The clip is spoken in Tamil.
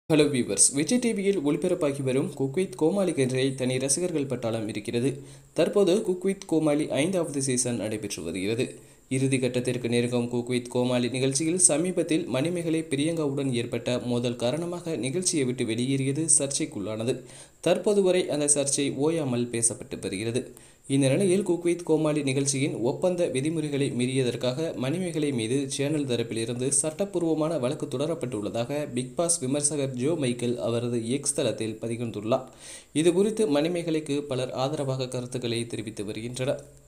ஹலோ வியூவர்ஸ் விஜய் டிவியில் ஒளிபரப்பாகி வரும் குக் வித் கோமாளி என்ற தனி ரசிகர்கள் பட்டாளம் இருக்கிறது தற்போது குக் வித் கோமாளி ஐந்தாவது சீசன் நடைபெற்று வருகிறது இறுதி கட்டத்திற்கு நெருங்கும் குக் வித் கோமாளி நிகழ்ச்சியில் சமீபத்தில் மணிமேகலை பிரியங்காவுடன் ஏற்பட்ட மோதல் காரணமாக நிகழ்ச்சியை விட்டு வெளியேறியது சர்ச்சைக்குள்ளானது தற்போது வரை அந்த சர்ச்சை ஓயாமல் பேசப்பட்டு வருகிறது இந்த நிலையில் குக் வித் கோமாளி நிகழ்ச்சியின் ஒப்பந்த விதிமுறைகளை மீறியதற்காக மணிமேகலை மீது சேனல் தரப்பிலிருந்து சட்டப்பூர்வமான வழக்கு தொடரப்பட்டுள்ளதாக பிக் பாஸ் விமர்சகர் ஜோ மைக்கேல் அவரது எக்ஸ் தளத்தில் பதிகொண்டுள்ளார் இது குறித்து மணிமேகலைக்கு பலர் ஆதரவாக கருத்துக்களை தெரிவித்து வருகின்றனர்